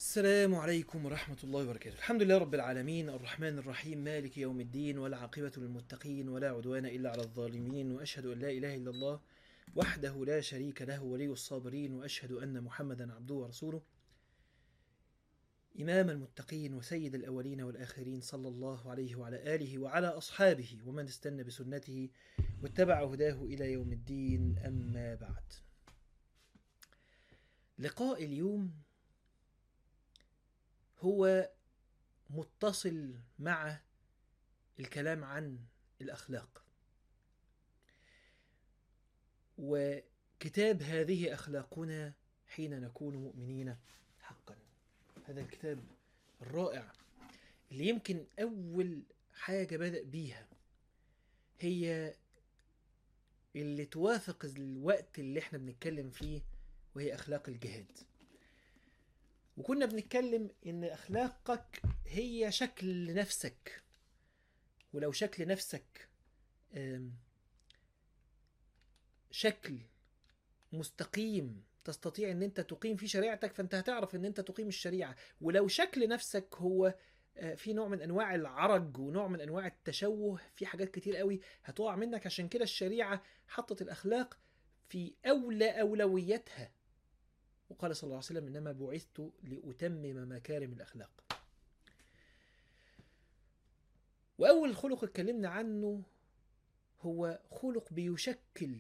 السلام عليكم ورحمة الله وبركاته الحمد لله رب العالمين الرحمن الرحيم مالك يوم الدين والعاقبة للمتقين ولا عدوان إلا على الظالمين وأشهد أن لا إله إلا الله وحده لا شريك له ولي الصابرين وأشهد أن محمدا عبده ورسوله إمام المتقين وسيد الأولين والآخرين صلى الله عليه وعلى آله وعلى أصحابه ومن استنى بسنته واتبع هداه إلى يوم الدين أما بعد لقاء اليوم هو متصل مع الكلام عن الأخلاق وكتاب هذه أخلاقنا حين نكون مؤمنين حقا هذا الكتاب الرائع اللي يمكن أول حاجة بدأ بيها هي اللي توافق الوقت اللي احنا بنتكلم فيه وهي أخلاق الجهاد وكنا بنتكلم ان اخلاقك هي شكل نفسك ولو شكل نفسك آم، شكل مستقيم تستطيع ان انت تقيم فيه شريعتك فانت هتعرف ان انت تقيم الشريعه ولو شكل نفسك هو آه، في نوع من انواع العرج ونوع من انواع التشوه في حاجات كتير قوي هتقع منك عشان كده الشريعه حطت الاخلاق في اولى اولوياتها وقال صلى الله عليه وسلم انما بعثت لاتمم مكارم الاخلاق واول خلق اتكلمنا عنه هو خلق بيشكل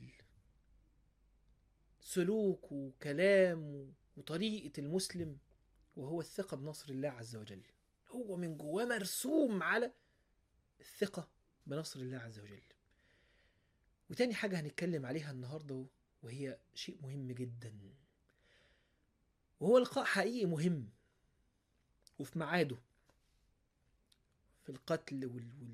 سلوك وكلام وطريقه المسلم وهو الثقه بنصر الله عز وجل هو من جواه مرسوم على الثقه بنصر الله عز وجل وتاني حاجه هنتكلم عليها النهارده وهي شيء مهم جدا وهو لقاء حقيقي مهم وفي ميعاده في القتل وال... وال...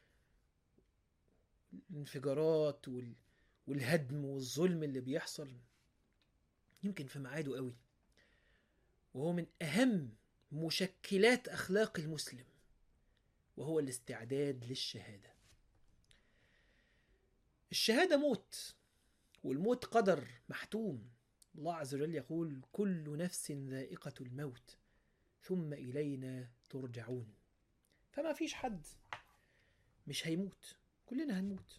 الانفجارات وال... والهدم والظلم اللي بيحصل يمكن في ميعاده قوي وهو من أهم مشكلات أخلاق المسلم وهو الاستعداد للشهادة الشهادة موت والموت قدر محتوم الله عز وجل يقول كل نفس ذائقة الموت ثم إلينا ترجعون فما فيش حد مش هيموت كلنا هنموت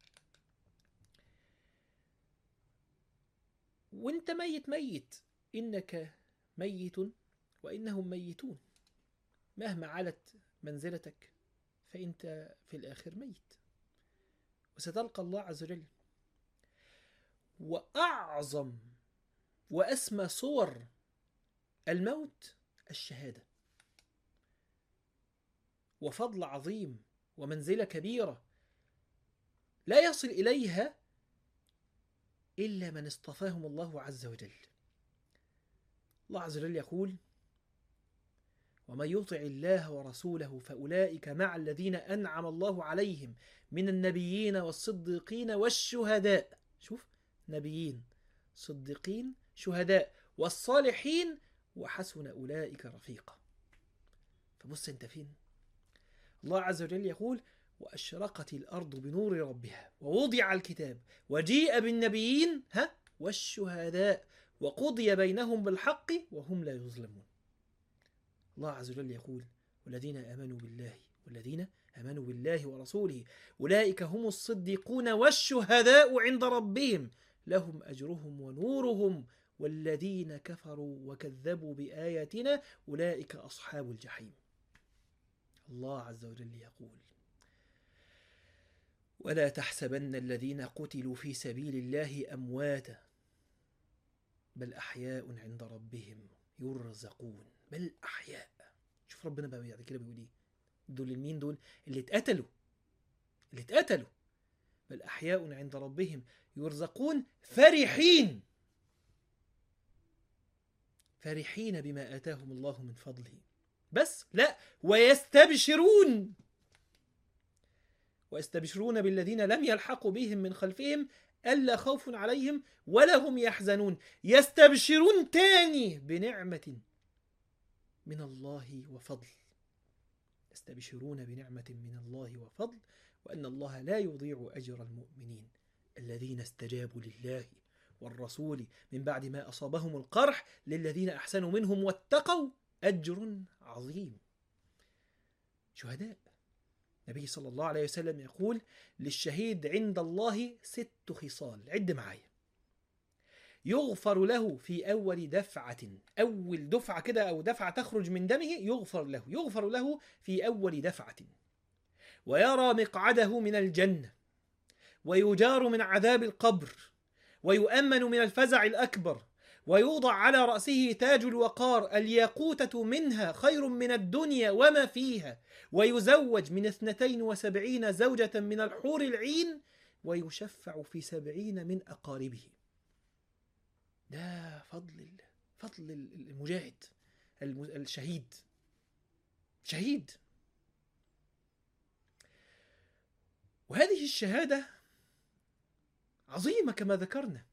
وانت ميت ميت إنك ميت وإنهم ميتون مهما علت منزلتك فأنت في الآخر ميت وستلقى الله عز وجل وأعظم وأسمى صور الموت الشهادة وفضل عظيم ومنزلة كبيرة لا يصل إليها إلا من اصطفاهم الله عز وجل الله عز وجل يقول ومن يطع الله ورسوله فأولئك مع الذين أنعم الله عليهم من النبيين والصديقين والشهداء شوف نبيين صديقين شهداء والصالحين وحسن أولئك رفيقا فبص انت فين الله عز وجل يقول وأشرقت الأرض بنور ربها ووضع الكتاب وجيء بالنبيين ها والشهداء وقضي بينهم بالحق وهم لا يظلمون الله عز وجل يقول والذين آمنوا بالله والذين آمنوا بالله ورسوله أولئك هم الصديقون والشهداء عند ربهم لهم أجرهم ونورهم والذين كفروا وكذبوا بآياتنا أولئك أصحاب الجحيم الله عز وجل يقول ولا تحسبن الذين قتلوا في سبيل الله أمواتا بل أحياء عند ربهم يرزقون بل أحياء شوف ربنا بقى بعد كده بيقول إيه دول مين دول اللي اتقتلوا اللي اتقتلوا بل أحياء عند ربهم يرزقون فرحين فرحين بما آتاهم الله من فضله بس لا ويستبشرون ويستبشرون بالذين لم يلحقوا بهم من خلفهم ألا خوف عليهم ولا هم يحزنون يستبشرون تاني بنعمة من الله وفضل يستبشرون بنعمة من الله وفضل وأن الله لا يضيع أجر المؤمنين الذين استجابوا لله والرسول من بعد ما أصابهم القرح للذين أحسنوا منهم واتقوا أجر عظيم شهداء النبي صلى الله عليه وسلم يقول للشهيد عند الله ست خصال عد معايا يغفر له في أول دفعة أول دفعة كده أو دفعة تخرج من دمه يغفر له يغفر له في أول دفعة ويرى مقعده من الجنة ويجار من عذاب القبر ويؤمن من الفزع الأكبر ويوضع على رأسه تاج الوقار الياقوتة منها خير من الدنيا وما فيها ويزوج من اثنتين وسبعين زوجة من الحور العين ويشفع في سبعين من أقاربه ده فضل فضل المجاهد الشهيد شهيد وهذه الشهادة عظيمة كما ذكرنا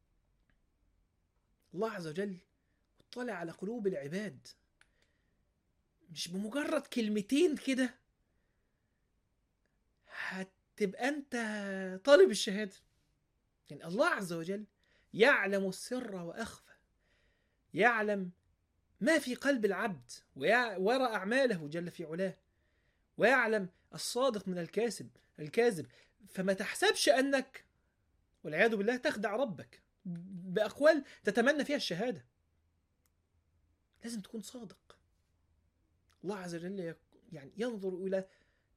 الله عز وجل اطلع على قلوب العباد مش بمجرد كلمتين كده هتبقى انت طالب الشهادة يعني الله عز وجل يعلم السر وأخفى يعلم ما في قلب العبد ويرى أعماله جل في علاه ويعلم الصادق من الكاذب الكاذب فما تحسبش أنك والعياذ بالله تخدع ربك بأقوال تتمنى فيها الشهادة لازم تكون صادق الله عز وجل يعني ينظر إلى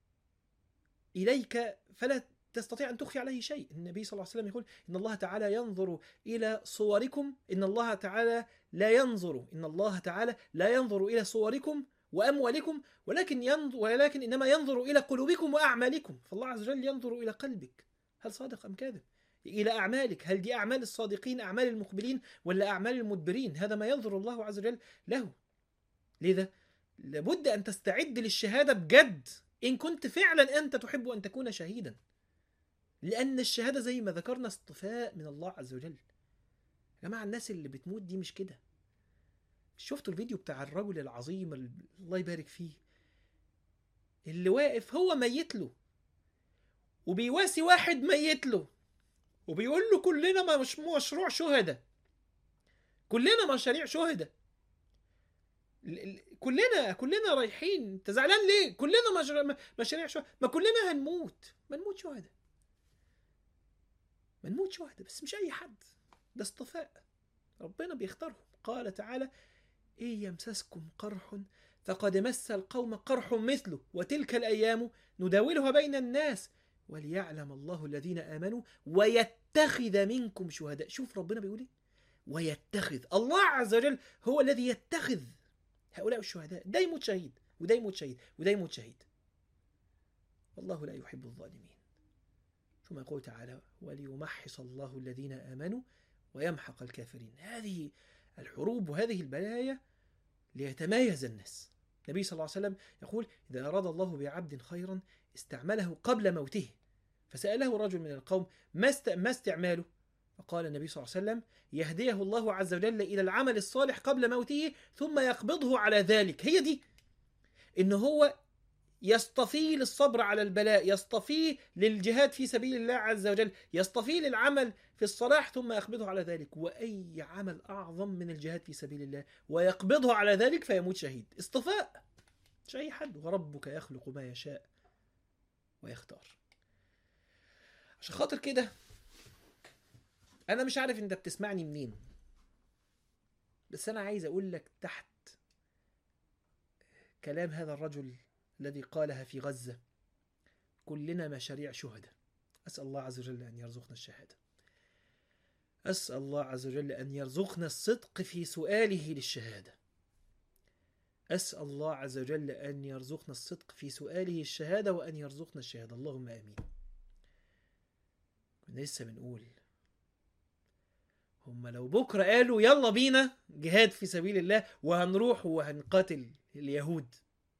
إليك فلا تستطيع أن تخفي عليه شيء النبي صلى الله عليه وسلم يقول إن الله تعالى ينظر إلى صوركم إن الله تعالى لا ينظر إن الله تعالى لا ينظر إلى صوركم وأموالكم ولكن ينظر ولكن إنما ينظر إلى قلوبكم وأعمالكم فالله عز وجل ينظر إلى قلبك هل صادق أم كاذب إلى أعمالك هل دي أعمال الصادقين أعمال المقبلين ولا أعمال المدبرين هذا ما ينظر الله عز وجل له لذا لابد أن تستعد للشهادة بجد إن كنت فعلا أنت تحب أن تكون شهيدا لأن الشهادة زي ما ذكرنا اصطفاء من الله عز وجل يا جماعة الناس اللي بتموت دي مش كده شفتوا الفيديو بتاع الرجل العظيم الله يبارك فيه اللي واقف هو ميت له وبيواسي واحد ميت له وبيقول له كلنا ما مش مشروع شهداء كلنا مشاريع شهداء كلنا كلنا رايحين انت زعلان ليه كلنا مشاريع شهداء ما كلنا هنموت ما نموت شهداء ما نموت شهداء بس مش اي حد ده اصطفاء ربنا بيختارهم قال تعالى إن يمسسكم قرح فقد مس القوم قرح مثله وتلك الأيام نداولها بين الناس وليعلم الله الذين آمنوا ويتخذ منكم شهداء شوف ربنا بيقول ايه ويتخذ الله عز وجل هو الذي يتخذ هؤلاء الشهداء ده يموت شهيد وده يموت شهيد وده يموت شهيد والله لا يحب الظالمين ثم يقول تعالى وليمحص الله الذين آمنوا ويمحق الكافرين هذه الحروب وهذه البلايا ليتمايز الناس النبي صلى الله عليه وسلم يقول إذا أراد الله بعبد خيرا استعمله قبل موته فسأله رجل من القوم ما ما استعماله فقال النبي صلى الله عليه وسلم يهديه الله عز وجل إلى العمل الصالح قبل موته ثم يقبضه على ذلك هي دي إن هو يصطفيه للصبر على البلاء يصطفيه للجهاد في سبيل الله عز وجل يصطفيه للعمل في الصلاح ثم يقبضه على ذلك وأي عمل أعظم من الجهاد في سبيل الله ويقبضه على ذلك فيموت شهيد اصطفاء مش أي حد وربك يخلق ما يشاء ويختار عشان خاطر كده أنا مش عارف أنت بتسمعني منين بس أنا عايز أقول لك تحت كلام هذا الرجل الذي قالها في غزة كلنا مشاريع شهداء أسأل الله عز وجل أن يرزقنا الشهادة أسأل الله عز وجل أن يرزقنا الصدق في سؤاله للشهادة أسأل الله عز وجل أن يرزقنا الصدق في سؤاله الشهادة وأن يرزقنا الشهادة اللهم آمين كنا لسه بنقول هم لو بكرة قالوا يلا بينا جهاد في سبيل الله وهنروح وهنقاتل اليهود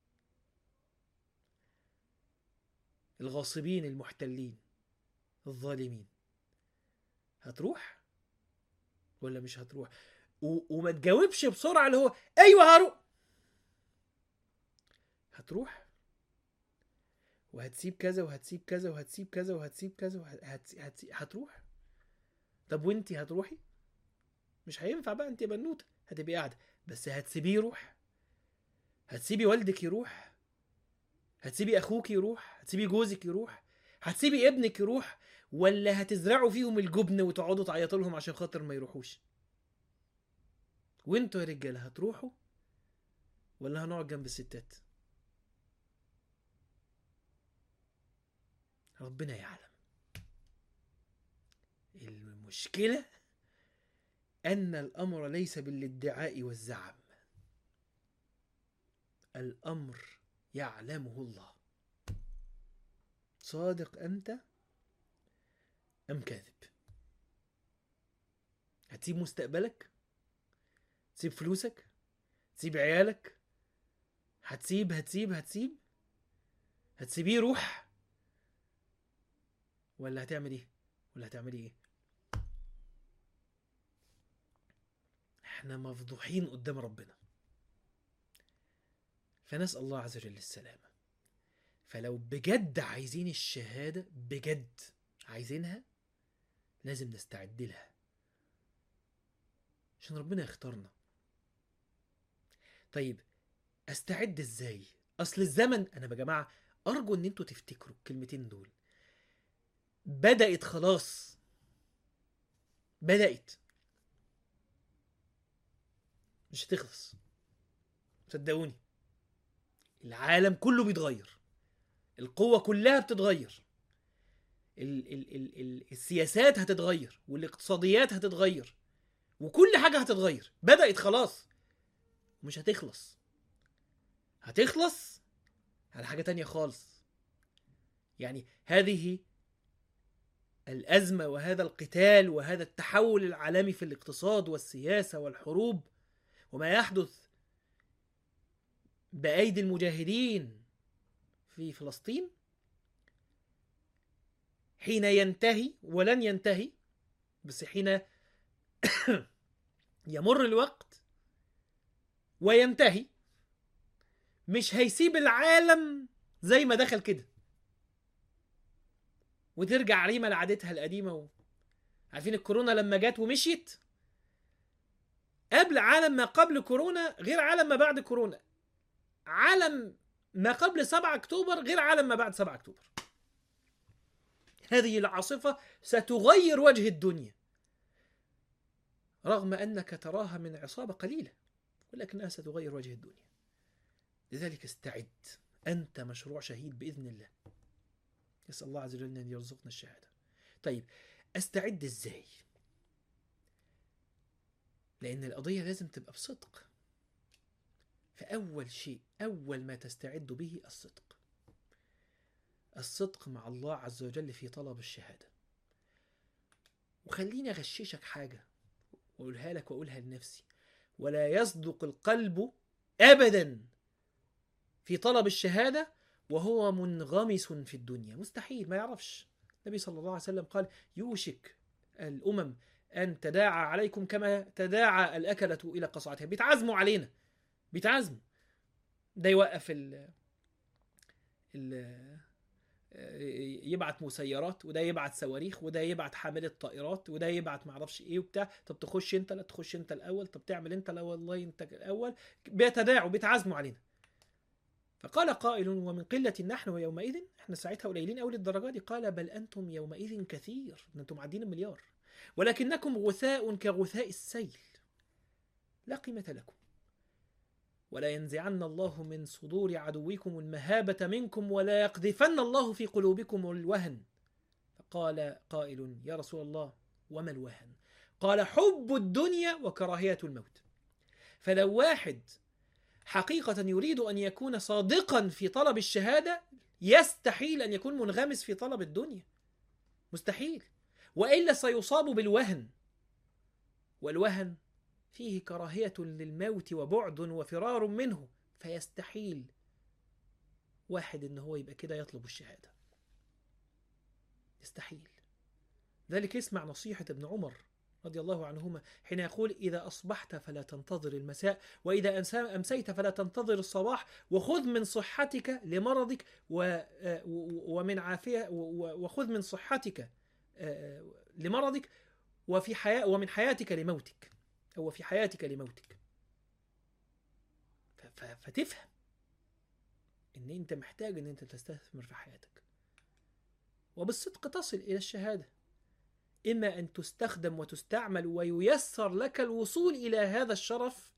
الغاصبين المحتلين الظالمين هتروح ولا مش هتروح و... وما تجاوبش بسرعه اللي هو ايوه هروح هتروح وهتسيب كذا وهتسيب كذا وهتسيب كذا وهتسيب كذا وهت... هت... هتروح طب وانتي هتروحي مش هينفع بقى انت يا بنوته هتبقي قاعده بس هتسيبيه يروح هتسيبي والدك يروح هتسيبي اخوك يروح هتسيبي جوزك يروح هتسيبي ابنك يروح ولا هتزرعوا فيهم الجبن وتقعدوا تعيطوا لهم عشان خاطر ما يروحوش وانتوا يا رجاله هتروحوا ولا هنقعد جنب الستات ربنا يعلم المشكله ان الامر ليس بالادعاء والزعم الامر يعلمه الله صادق انت ام كاذب هتسيب مستقبلك تسيب فلوسك تسيب عيالك هتسيب هتسيب هتسيب هتسيبيه يروح ولا هتعمل ايه ولا هتعملي ايه احنا مفضوحين قدام ربنا فنسأل الله عز وجل السلامة فلو بجد عايزين الشهادة بجد عايزينها لازم نستعد لها عشان ربنا يختارنا طيب استعد ازاي اصل الزمن انا يا جماعه ارجو ان انتوا تفتكروا الكلمتين دول بدات خلاص بدات مش هتخلص صدقوني العالم كله بيتغير القوة كلها بتتغير ال ال ال ال السياسات هتتغير والاقتصاديات هتتغير وكل حاجة هتتغير بدأت خلاص مش هتخلص هتخلص على حاجة تانية خالص يعني هذه الأزمة وهذا القتال وهذا التحول العالمي في الاقتصاد والسياسة والحروب وما يحدث بأيدي المجاهدين في فلسطين حين ينتهي ولن ينتهي بس حين يمر الوقت وينتهي مش هيسيب العالم زي ما دخل كده وترجع ريما لعادتها القديمة و... عارفين الكورونا لما جت ومشيت قبل عالم ما قبل كورونا غير عالم ما بعد كورونا عالم ما قبل 7 اكتوبر غير عالم ما بعد 7 اكتوبر هذه العاصفة ستغير وجه الدنيا رغم أنك تراها من عصابة قليلة ولكنها ستغير وجه الدنيا لذلك استعد أنت مشروع شهيد بإذن الله يسأل الله عز وجل أن يرزقنا الشهادة طيب أستعد إزاي لأن القضية لازم تبقى بصدق فأول شيء أول ما تستعد به الصدق الصدق مع الله عز وجل في طلب الشهادة وخليني أغششك حاجة وأقولها لك وأقولها لنفسي ولا يصدق القلب أبدا في طلب الشهادة وهو منغمس في الدنيا مستحيل ما يعرفش النبي صلى الله عليه وسلم قال يوشك الأمم أن تداعى عليكم كما تداعى الأكلة إلى قصعتها بيتعزموا علينا بيتعزموا ده يوقف ال ال يبعت مسيرات وده يبعت صواريخ وده يبعت حاملة طائرات وده يبعت معرفش ايه وبتاع طب تخش انت لا تخش انت الاول طب تعمل انت لا والله انت الاول بيتداعوا بيتعزموا علينا فقال قائل ومن قلة نحن يومئذ احنا ساعتها قليلين قوي للدرجة دي قال بل انتم يومئذ كثير انتم معدين المليار ولكنكم غثاء كغثاء السيل لا قيمة لكم ولا ينزعن الله من صدور عدوكم المهابة منكم ولا يقذفن الله في قلوبكم الوهن فقال قائل يا رسول الله وما الوهن قال حب الدنيا وكراهية الموت فلو واحد حقيقة يريد أن يكون صادقا في طلب الشهادة يستحيل أن يكون منغمس في طلب الدنيا مستحيل وإلا سيصاب بالوهن والوهن فيه كراهية للموت وبعد وفرار منه فيستحيل واحد ان هو يبقى كده يطلب الشهادة يستحيل ذلك اسمع نصيحة ابن عمر رضي الله عنهما حين يقول إذا أصبحت فلا تنتظر المساء وإذا أمسيت فلا تنتظر الصباح وخذ من صحتك لمرضك ومن عافية وخذ من صحتك لمرضك وفي حياة ومن حياتك لموتك هو في حياتك لموتك فتفهم ان انت محتاج ان انت تستثمر في حياتك وبالصدق تصل الى الشهاده اما ان تستخدم وتستعمل وييسر لك الوصول الى هذا الشرف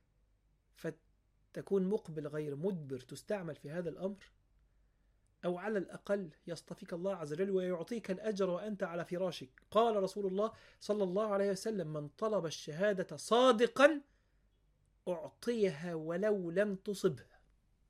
فتكون مقبل غير مدبر تستعمل في هذا الامر او على الاقل يصطفيك الله عز وجل ويعطيك الاجر وانت على فراشك قال رسول الله صلى الله عليه وسلم من طلب الشهاده صادقا اعطيها ولو لم تصبها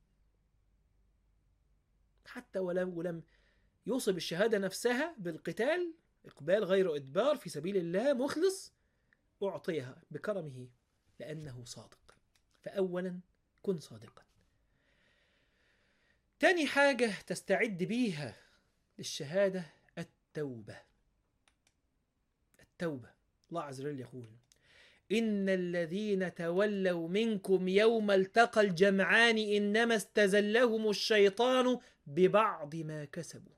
حتى ولو لم يوصب الشهادة نفسها بالقتال إقبال غير إدبار في سبيل الله مخلص أعطيها بكرمه لأنه صادق فأولا كن صادقا تاني حاجة تستعد بيها للشهادة التوبة التوبة الله عز وجل يقول إن الذين تولوا منكم يوم التقى الجمعان إنما استزلهم الشيطان ببعض ما كسبوا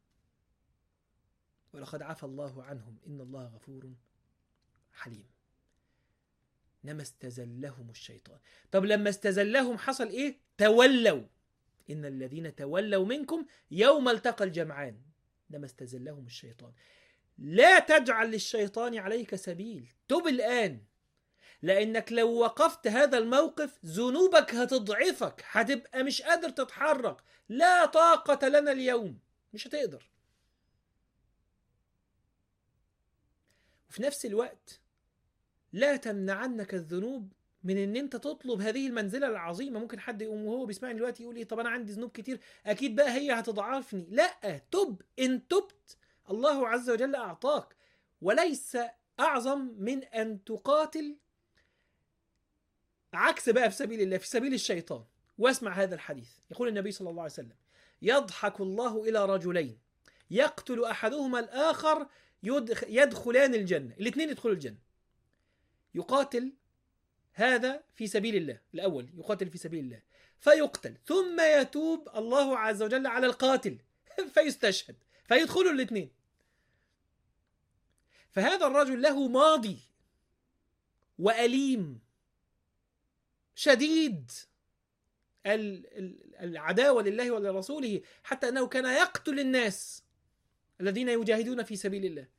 ولقد عفى الله عنهم إن الله غفور حليم إنما استزلهم الشيطان طب لما استزلهم حصل إيه تولوا إن الذين تولوا منكم يوم التقى الجمعان إنما استزلهم الشيطان لا تجعل للشيطان عليك سبيل تب الآن لأنك لو وقفت هذا الموقف ذنوبك هتضعفك هتبقى مش قادر تتحرك لا طاقة لنا اليوم مش هتقدر وفي نفس الوقت لا تمنعنك الذنوب من ان انت تطلب هذه المنزله العظيمه ممكن حد يقوم وهو بيسمعني دلوقتي يقول ايه طب انا عندي ذنوب كتير اكيد بقى هي هتضعفني لا تب ان تبت الله عز وجل اعطاك وليس اعظم من ان تقاتل عكس بقى في سبيل الله في سبيل الشيطان واسمع هذا الحديث يقول النبي صلى الله عليه وسلم يضحك الله الى رجلين يقتل احدهما الاخر يدخلان الجنه الاثنين يدخلوا الجنه يقاتل هذا في سبيل الله الأول يقاتل في سبيل الله فيقتل ثم يتوب الله عز وجل على القاتل فيستشهد فيدخلوا الاثنين فهذا الرجل له ماضي وأليم شديد العداوة لله ولرسوله حتى أنه كان يقتل الناس الذين يجاهدون في سبيل الله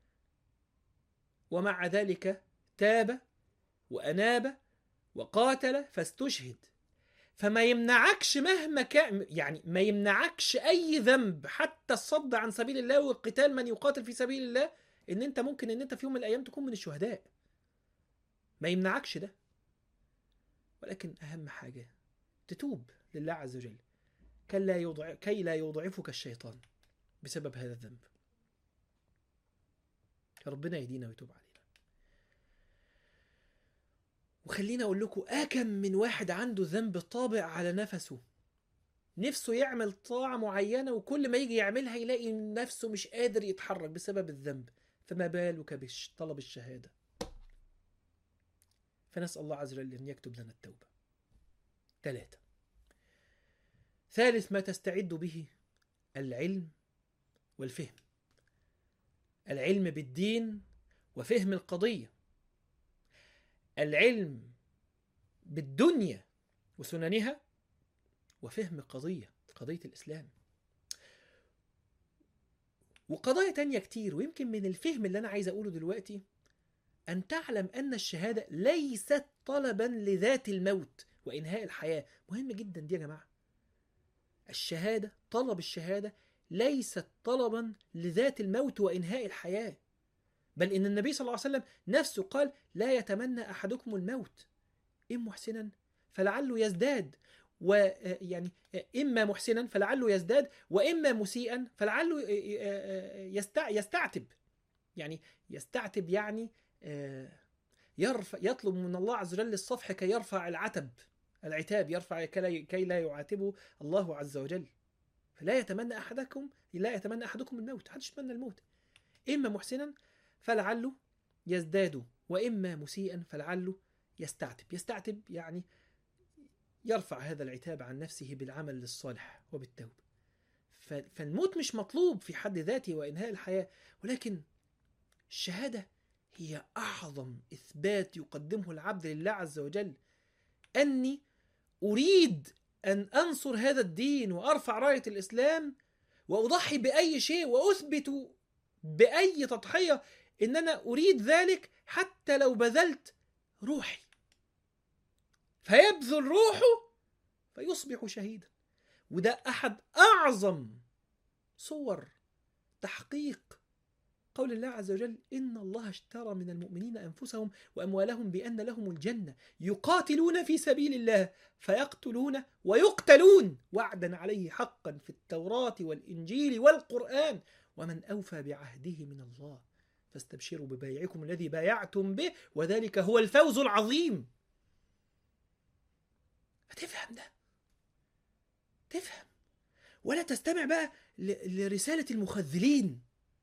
ومع ذلك تاب وأناب وقاتل فاستشهد فما يمنعكش مهما كان يعني ما يمنعكش أي ذنب حتى الصد عن سبيل الله وقتال من يقاتل في سبيل الله إن أنت ممكن إن أنت في يوم من الأيام تكون من الشهداء ما يمنعكش ده ولكن أهم حاجة تتوب لله عز وجل كي لا يضع كي لا يضعفك الشيطان بسبب هذا الذنب ربنا يهدينا ويتوب علينا وخليني اقول لكم اكم من واحد عنده ذنب طابع على نفسه نفسه يعمل طاعة معينة وكل ما يجي يعملها يلاقي نفسه مش قادر يتحرك بسبب الذنب فما بالك بطلب الشهادة فنسأل الله عز وجل أن يكتب لنا التوبة ثلاثة ثالث ما تستعد به العلم والفهم العلم بالدين وفهم القضيه العلم بالدنيا وسننها وفهم قضية قضية الإسلام وقضايا تانية كتير ويمكن من الفهم اللي أنا عايز أقوله دلوقتي أن تعلم أن الشهادة ليست طلبا لذات الموت وإنهاء الحياة مهم جدا دي يا جماعة الشهادة طلب الشهادة ليست طلبا لذات الموت وإنهاء الحياة بل إن النبي صلى الله عليه وسلم نفسه قال لا يتمنى أحدكم الموت إن محسنا فلعله يزداد ويعني إما محسنا فلعله يزداد وإما مسيئا فلعله يستعتب يعني يستعتب يعني يرفع يطلب من الله عز وجل الصفح كي يرفع العتب العتاب يرفع كي لا يعاتبه الله عز وجل فلا يتمنى أحدكم لا يتمنى أحدكم الموت حدش يتمنى الموت إما محسنا فلعله يزداد وإما مسيئا فلعله يستعتب يستعتب يعني يرفع هذا العتاب عن نفسه بالعمل الصالح وبالتوبة فالموت مش مطلوب في حد ذاته وإنهاء الحياة ولكن الشهادة هي أعظم إثبات يقدمه العبد لله عز وجل أني أريد ان انصر هذا الدين وارفع رايه الاسلام واضحي باي شيء واثبت باي تضحيه ان انا اريد ذلك حتى لو بذلت روحي فيبذل روحه فيصبح شهيدا وده احد اعظم صور تحقيق قول الله عز وجل ان الله اشترى من المؤمنين انفسهم واموالهم بان لهم الجنه يقاتلون في سبيل الله فيقتلون ويقتلون وعدا عليه حقا في التوراه والانجيل والقران ومن اوفى بعهده من الله فاستبشروا ببيعكم الذي بايعتم به وذلك هو الفوز العظيم هتفهم ده تفهم ولا تستمع بقى ل- لرسالة المخذلين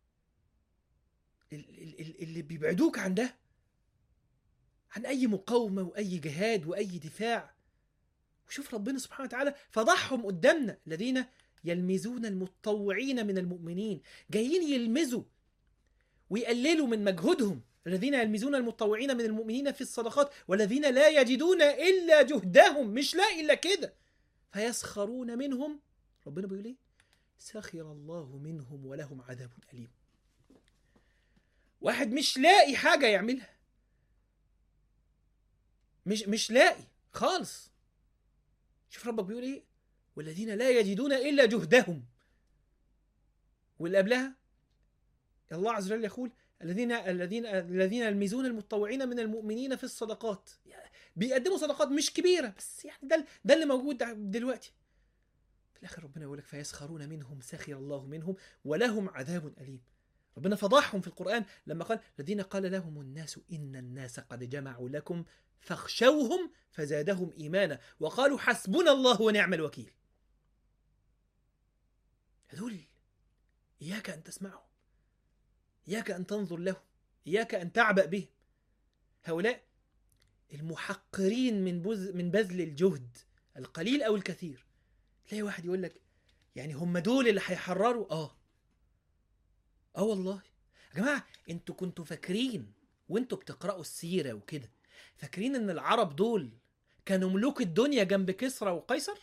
ال- ال- ال- اللي بيبعدوك عن ده عن أي مقاومة وأي جهاد وأي دفاع وشوف ربنا سبحانه وتعالى فضحهم قدامنا الذين يلمزون المتطوعين من المؤمنين جايين يلمزوا ويقللوا من مجهودهم الذين يلمزون المتطوعين من المؤمنين في الصدقات والذين لا يجدون إلا جهدهم مش لاقي إلا كده فيسخرون منهم ربنا بيقول ايه سخر الله منهم ولهم عذاب أليم واحد مش لاقي حاجة يعملها مش مش لاقي خالص شوف ربك بيقول ايه والذين لا يجدون إلا جهدهم واللي قبلها الله عز وجل يقول الذين الذين الذين يلمزون المتطوعين من المؤمنين في الصدقات بيقدموا صدقات مش كبيره بس يعني ده ده اللي موجود دلوقتي في الاخر ربنا يقول لك فيسخرون منهم سخر الله منهم ولهم عذاب اليم ربنا فضحهم في القران لما قال الذين قال لهم الناس ان الناس قد جمعوا لكم فاخشوهم فزادهم ايمانا وقالوا حسبنا الله ونعم الوكيل هذول اياك ان تسمعهم اياك ان تنظر لهم اياك ان تعبأ بهم هؤلاء المحقرين من بذ من بذل الجهد القليل او الكثير تلاقي واحد يقول لك يعني هم دول اللي هيحرروا اه اه والله يا جماعه انتوا كنتوا فاكرين وانتوا بتقرأوا السيره وكده فاكرين ان العرب دول كانوا ملوك الدنيا جنب كسرى وقيصر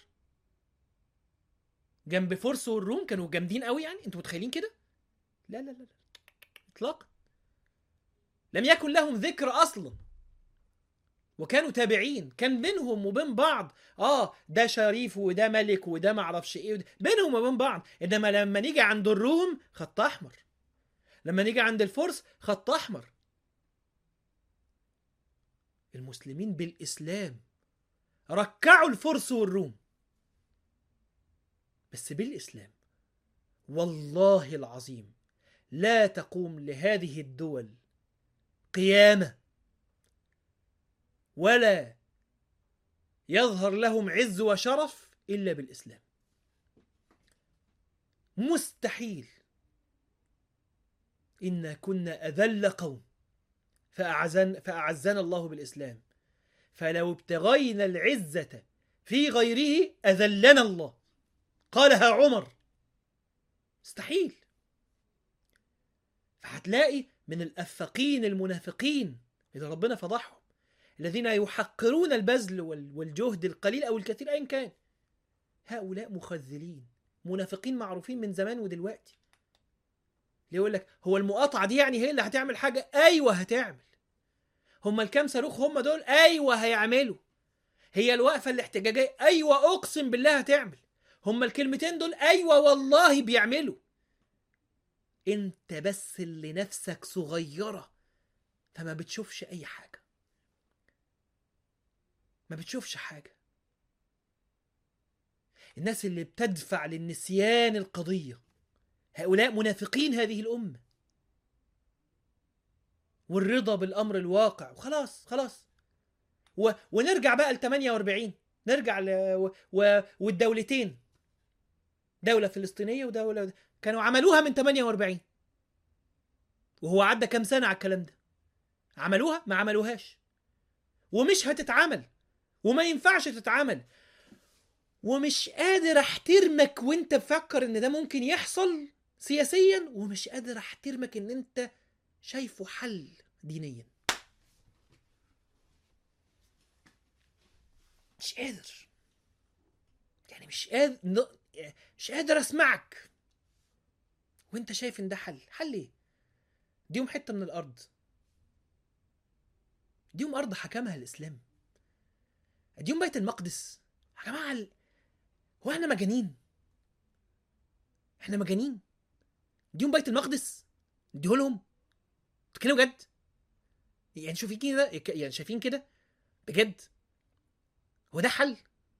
جنب فرس والروم كانوا جامدين قوي يعني انتوا متخيلين كده لا لا لا لا اطلاقا لم يكن لهم ذكر اصلا وكانوا تابعين كان بينهم وبين بعض اه ده شريف وده ملك وده معرفش ايه وده. بينهم وبين بعض انما لما نيجي عند الروم خط احمر لما نيجي عند الفرس خط احمر المسلمين بالاسلام ركعوا الفرس والروم بس بالاسلام والله العظيم لا تقوم لهذه الدول قيامه ولا يظهر لهم عز وشرف الا بالاسلام مستحيل انا كنا اذل قوم فأعزن فاعزنا الله بالاسلام فلو ابتغينا العزه في غيره اذلنا الله قالها عمر مستحيل فهتلاقي من الافقين المنافقين اذا ربنا فضحهم الذين يحقرون البذل والجهد القليل او الكثير ايا كان هؤلاء مخذلين منافقين معروفين من زمان ودلوقتي اللي يقول لك هو المقاطعه دي يعني هي اللي هتعمل حاجه ايوه هتعمل هم الكام صاروخ هم دول ايوه هيعملوا هي الوقفه الاحتجاجيه ايوه اقسم بالله هتعمل هم الكلمتين دول ايوه والله بيعملوا انت بس اللي نفسك صغيره فما بتشوفش اي حاجه ما بتشوفش حاجه الناس اللي بتدفع للنسيان القضيه هؤلاء منافقين هذه الامه والرضا بالامر الواقع وخلاص خلاص و... ونرجع بقى ل 48 نرجع ل... و... و... والدولتين دوله فلسطينيه ودوله كانوا عملوها من 48 وهو عدى كام سنه على الكلام ده عملوها ما عملوهاش ومش هتتعمل وما ينفعش تتعمل ومش قادر احترمك وانت بفكر ان ده ممكن يحصل سياسيا ومش قادر احترمك ان انت شايفه حل دينيا مش قادر مش قادر ن- مش قادر اسمعك وانت شايف ان ده حل حل ايه ديهم حته من الارض ديهم ارض حكمها الاسلام ديهم بيت المقدس يا جماعه ال- هو احنا مجانين احنا مجانين ديهم بيت المقدس نديه لهم بتتكلموا بجد يعني شايفين كده يعني شايفين كده بجد هو ده حل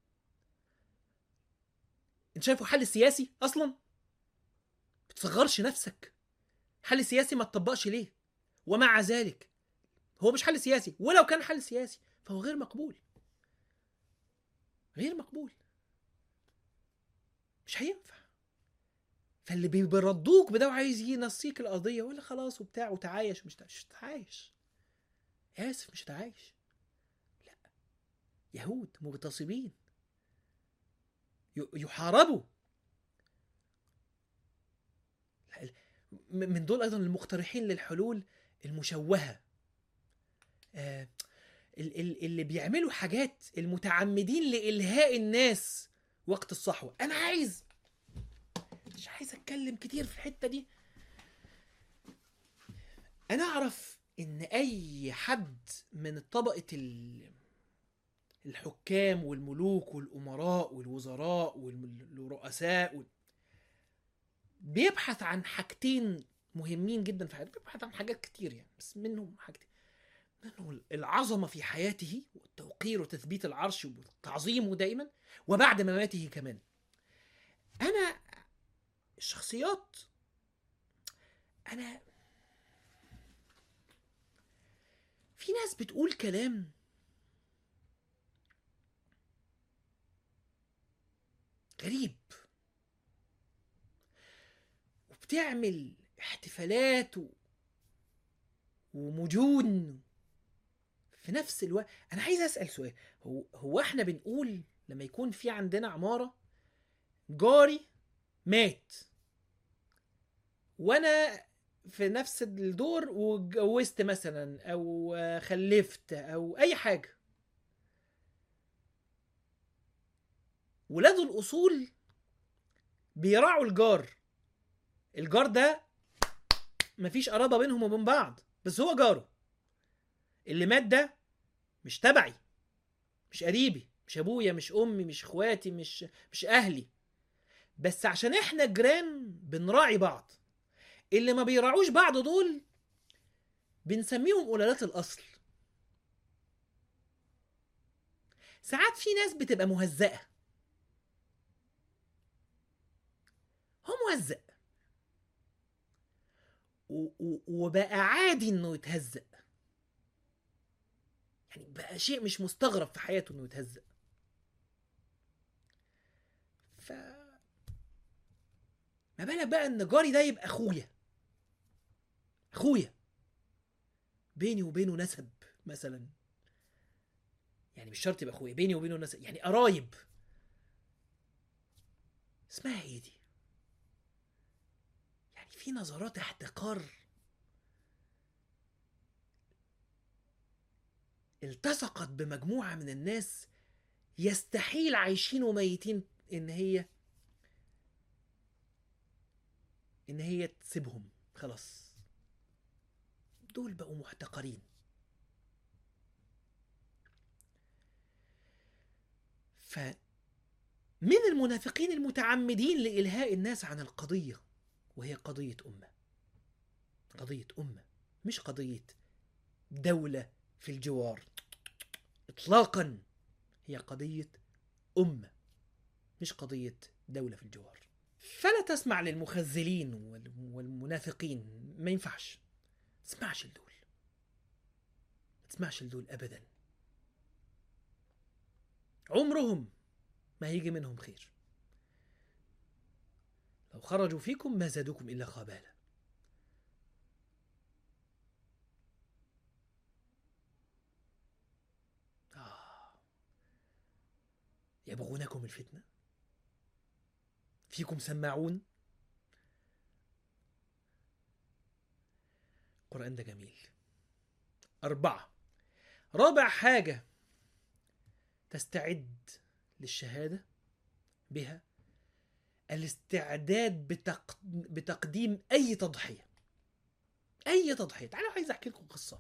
انت شايفه حل سياسي اصلا بتصغرش نفسك حل سياسي ما تطبقش ليه ومع ذلك هو مش حل سياسي ولو كان حل سياسي فهو غير مقبول غير مقبول مش هينفع فاللي بيردوك بده وعايز ينسيك القضيه ولا خلاص وبتاع وتعايش مش مش تعايش اسف مش تعايش لا يهود مغتصبين ي- يحاربوا م- من دول ايضا المقترحين للحلول المشوهه آه، ال- ال- اللي بيعملوا حاجات المتعمدين لالهاء الناس وقت الصحوه انا عايز مش عايز اتكلم كتير في الحته دي انا اعرف ان اي حد من طبقه ال- الحكام والملوك والامراء والوزراء والرؤساء وال- بيبحث عن حاجتين مهمين جدا في حياته بيبحث عن حاجات كتير يعني بس منهم حاجتين منهم العظمه في حياته والتوقير وتثبيت العرش وتعظيمه دائما وبعد مماته كمان انا الشخصيات انا في ناس بتقول كلام غريب وبتعمل احتفالات و... ومجون في نفس الوقت انا عايز اسال سؤال هو هو احنا بنقول لما يكون في عندنا عماره جاري مات وانا في نفس الدور واتجوزت مثلا او خلفت او اي حاجه ولاد الاصول بيراعوا الجار الجار ده مفيش قرابه بينهم وبين بعض بس هو جاره اللي مات ده مش تبعي مش قريبي مش ابويا مش امي مش اخواتي مش مش اهلي بس عشان احنا جيران بنراعي بعض اللي ما بيراعوش بعض دول بنسميهم قلالات الاصل ساعات في ناس بتبقى مهزأة هو مهزأ و- و- وبقى عادي انه يتهزأ يعني بقى شيء مش مستغرب في حياته انه يتهزأ ف ما بالك بقى ان جاري ده يبقى اخويا اخويا بيني وبينه نسب مثلا يعني مش شرط يبقى اخويا بيني وبينه نسب يعني قرايب اسمها ايه دي يعني في نظرات احتقار التصقت بمجموعة من الناس يستحيل عايشين وميتين ان هي ان هي تسيبهم خلاص دول بقوا محتقرين ف من المنافقين المتعمدين لإلهاء الناس عن القضية وهي قضية أمة قضية أمة مش قضية دولة في الجوار إطلاقا هي قضية أمة مش قضية دولة في الجوار فلا تسمع للمخذلين وال- والمنافقين ما ينفعش ما تسمعش لدول ما تسمعش لدول أبدا عمرهم ما هيجي منهم خير لو خرجوا فيكم ما زادوكم إلا خبالا آه. يبغونكم الفتنة فيكم سماعون القرآن ده جميل أربعة رابع حاجة تستعد للشهادة بها الاستعداد بتق... بتقديم اي تضحيه اي تضحيه تعالوا عايز احكي لكم قصه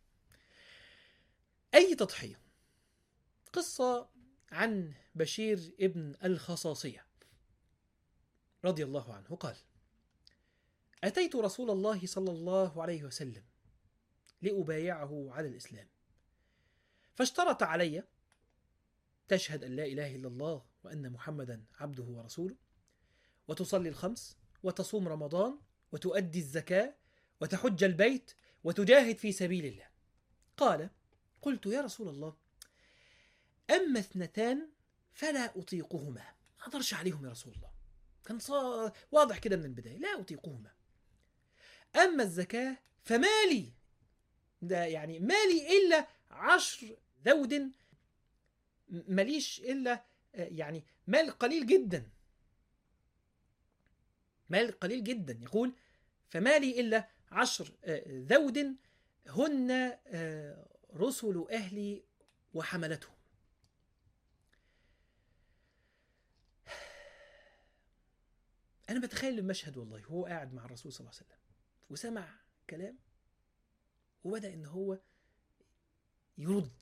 اي تضحيه قصه عن بشير ابن الخصاصيه رضي الله عنه قال اتيت رسول الله صلى الله عليه وسلم لابايعه على الاسلام فاشترط علي تشهد ان لا اله الا الله وان محمدا عبده ورسوله وتصلي الخمس وتصوم رمضان وتؤدي الزكاه وتحج البيت وتجاهد في سبيل الله قال قلت يا رسول الله اما اثنتان فلا اطيقهما ما اقدرش عليهم يا رسول الله كان صا... واضح كده من البدايه لا اطيقهما اما الزكاه فمالي ده يعني مالي الا عشر ذود م- ماليش الا آه، يعني مال قليل جدا مال قليل جدا يقول فمالي الا عشر آه، ذود هن آه، رسل اهلي وحملتهم انا بتخيل المشهد والله وهو قاعد مع الرسول صلى الله عليه وسلم وسمع كلام وبدا ان هو يرد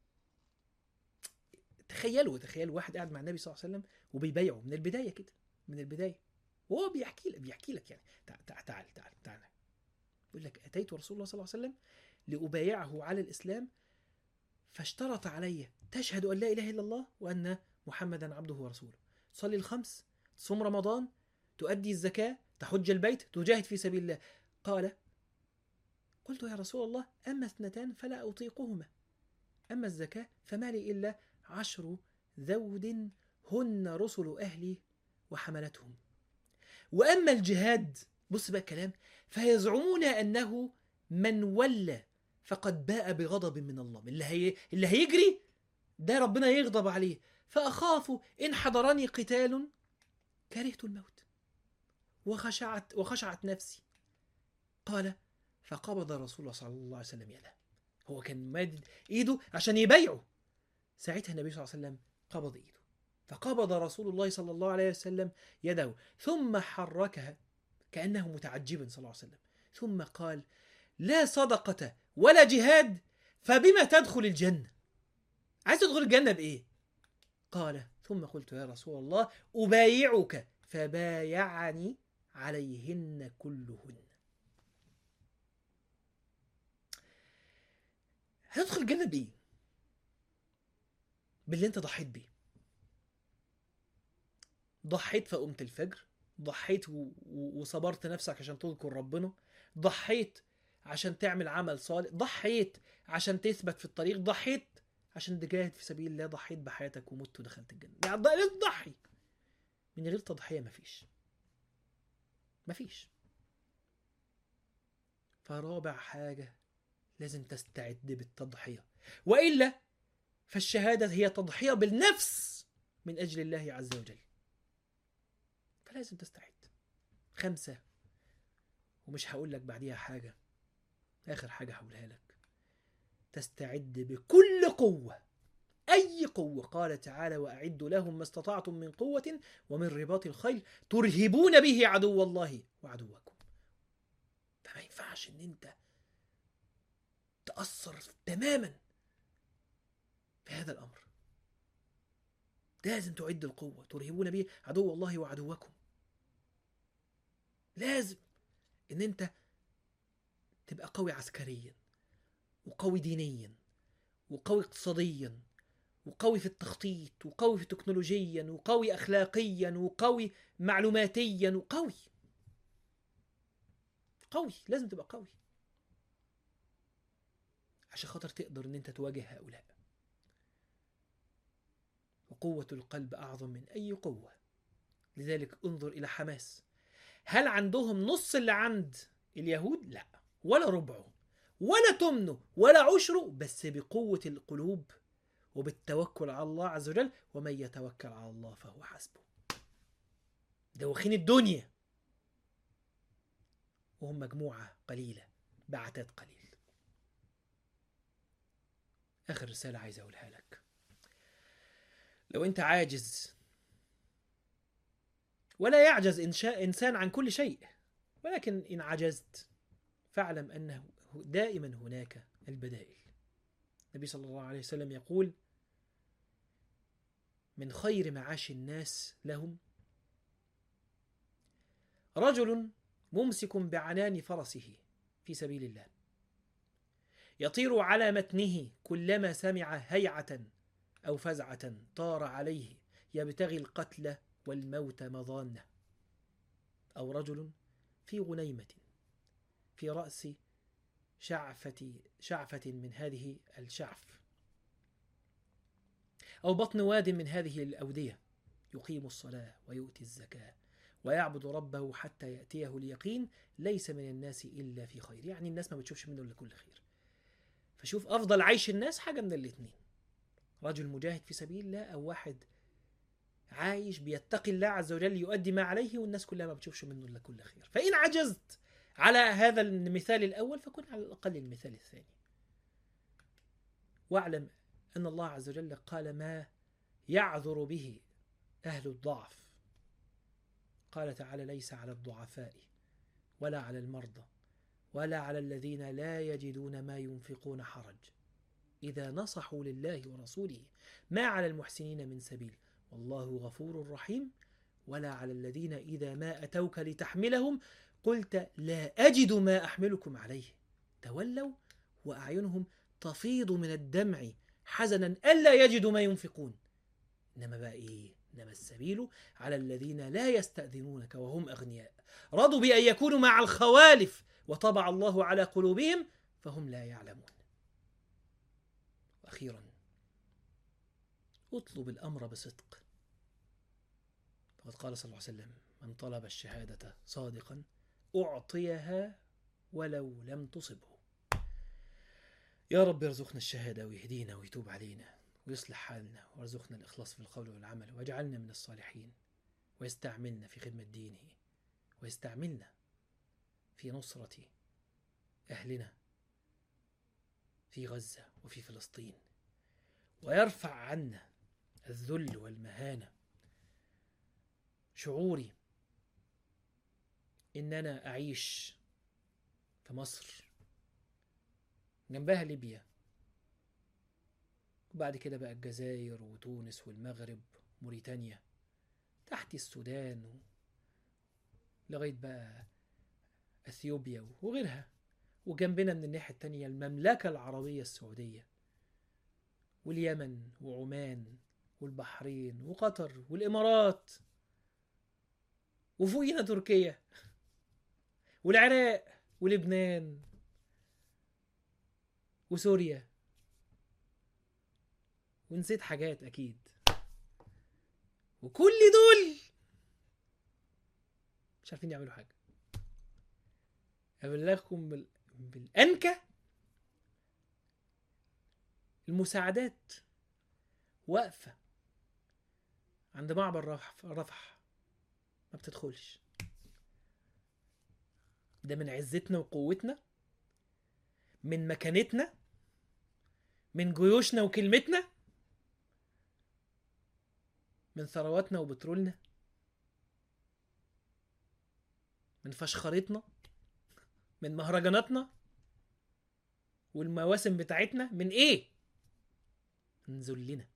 تخيلوا تخيلوا واحد قاعد مع النبي صلى الله عليه وسلم وبيبايعه من البدايه كده من البدايه وهو بيحكي لك بيحكي لك يعني تعال تعال تعال تعال, تعال. يقول لك اتيت رسول الله صلى الله عليه وسلم لابايعه على الاسلام فاشترط علي تشهد ان لا اله الا الله وان محمدا عبده ورسوله تصلي الخمس تصوم رمضان تؤدي الزكاه تحج البيت تجاهد في سبيل الله قال قلت يا رسول الله اما اثنتان فلا اطيقهما اما الزكاه فما لي الا عشر ذود هن رسل اهلي وحملتهم واما الجهاد بص بقى الكلام فيزعمون انه من ولى فقد باء بغضب من الله اللي هي اللي هيجري ده ربنا يغضب عليه فاخاف ان حضرني قتال كرهت الموت وخشعت وخشعت نفسي قال فقبض رسول الله صلى الله عليه وسلم يده هو كان مادد ايده عشان يبايعه ساعتها النبي صلى الله عليه وسلم قبض ايده فقبض رسول الله صلى الله عليه وسلم يده ثم حركها كانه متعجبا صلى الله عليه وسلم ثم قال لا صدقه ولا جهاد فبما تدخل الجنه عايز تدخل الجنه بايه قال ثم قلت يا رسول الله ابايعك فبايعني عليهن كلهن هتدخل الجنة بإيه؟ باللي أنت ضحيت بيه. ضحيت فقمت الفجر، ضحيت و... و... وصبرت نفسك عشان تذكر ربنا، ضحيت عشان تعمل عمل صالح، ضحيت عشان تثبت في الطريق، ضحيت عشان تجاهد في سبيل الله، ضحيت بحياتك ومت ودخلت الجنة. يعني لازم تضحي. من غير تضحية مفيش. مفيش. فرابع حاجة لازم تستعد بالتضحية وإلا فالشهادة هي تضحية بالنفس من أجل الله عز وجل فلازم تستعد خمسة ومش هقول لك بعديها حاجة آخر حاجة هقولها لك تستعد بكل قوة أي قوة قال تعالى وأعدوا لهم ما استطعتم من قوة ومن رباط الخيل ترهبون به عدو الله وعدوكم فما ينفعش إن أنت تأثر تماما في هذا الأمر لازم تعد القوة ترهبون به عدو الله وعدوكم لازم ان انت تبقى قوي عسكريا وقوي دينيا وقوي اقتصاديا وقوي في التخطيط وقوي في تكنولوجيا وقوي اخلاقيا وقوي معلوماتيا وقوي قوي لازم تبقى قوي عشان خاطر تقدر ان انت تواجه هؤلاء وقوة القلب أعظم من أي قوة لذلك انظر إلى حماس هل عندهم نص اللي عند اليهود؟ لا ولا ربعه ولا تمنه ولا عشره بس بقوة القلوب وبالتوكل على الله عز وجل ومن يتوكل على الله فهو حسبه دوخين الدنيا وهم مجموعة قليلة بعتات قليل آخر رسالة عايز أقولها لك لو أنت عاجز ولا يعجز إنشاء إنسان عن كل شيء ولكن إن عجزت فاعلم أنه دائما هناك البدائل النبي صلى الله عليه وسلم يقول من خير معاش الناس لهم رجل ممسك بعنان فرسه في سبيل الله يطير على متنه كلما سمع هيعة أو فزعة طار عليه يبتغي القتل والموت مضانة أو رجل في غنيمة في رأس شعفة شعفة من هذه الشعف أو بطن واد من هذه الأودية يقيم الصلاة ويؤتي الزكاة ويعبد ربه حتى يأتيه اليقين ليس من الناس إلا في خير يعني الناس ما بتشوفش منه إلا كل خير فشوف أفضل عيش الناس حاجة من الاتنين رجل مجاهد في سبيل الله أو واحد عايش بيتقي الله عز وجل يؤدي ما عليه والناس كلها ما بتشوفش منه إلا كل خير فإن عجزت على هذا المثال الأول فكن على الأقل المثال الثاني واعلم أن الله عز وجل قال ما يعذر به أهل الضعف قال تعالى ليس على الضعفاء ولا على المرضى ولا على الذين لا يجدون ما ينفقون حرج إذا نصحوا لله ورسوله ما على المحسنين من سبيل والله غفور رحيم ولا على الذين إذا ما أتوك لتحملهم قلت لا أجد ما أحملكم عليه تولوا وأعينهم تفيض من الدمع حزنا ألا يجدوا ما ينفقون إنما بقى إيه إنما السبيل على الذين لا يستأذنونك وهم أغنياء رضوا بأن يكونوا مع الخوالف وطبع الله على قلوبهم فهم لا يعلمون وأخيرا اطلب الأمر بصدق فقد قال صلى الله عليه وسلم من طلب الشهادة صادقا أعطيها ولو لم تصبه يا رب ارزقنا الشهادة ويهدينا ويتوب علينا ويصلح حالنا وارزقنا الإخلاص في القول والعمل واجعلنا من الصالحين ويستعملنا في خدمة دينه ويستعملنا في نصرة أهلنا في غزة وفي فلسطين ويرفع عنا الذل والمهانة شعوري إن أنا أعيش في مصر جنبها ليبيا وبعد كده بقى الجزائر وتونس والمغرب موريتانيا تحت السودان و... لغاية بقى أثيوبيا وغيرها وجنبنا من الناحية التانية المملكة العربية السعودية واليمن وعمان والبحرين وقطر والإمارات وفوقينا تركيا والعراق ولبنان وسوريا ونسيت حاجات أكيد وكل دول مش عارفين يعملوا حاجة أبلغكم بال... بالأنكى المساعدات واقفة عند معبر رفح رفح ما بتدخلش ده من عزتنا وقوتنا من مكانتنا من جيوشنا وكلمتنا من ثرواتنا وبترولنا من فشخرتنا من مهرجاناتنا والمواسم بتاعتنا من ايه من ذلنا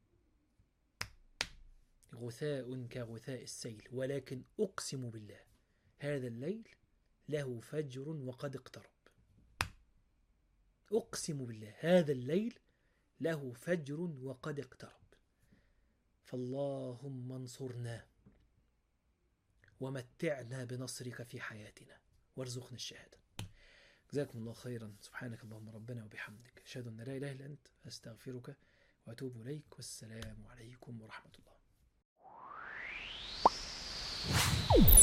غثاء كغثاء السيل ولكن اقسم بالله هذا الليل له فجر وقد اقترب اقسم بالله هذا الليل له فجر وقد اقترب فاللهم انصرنا ومتعنا بنصرك في حياتنا وارزقنا الشهاده جزاكم الله خيرا سبحانك اللهم ربنا وبحمدك اشهد ان لا اله الا انت استغفرك واتوب اليك والسلام عليكم ورحمه الله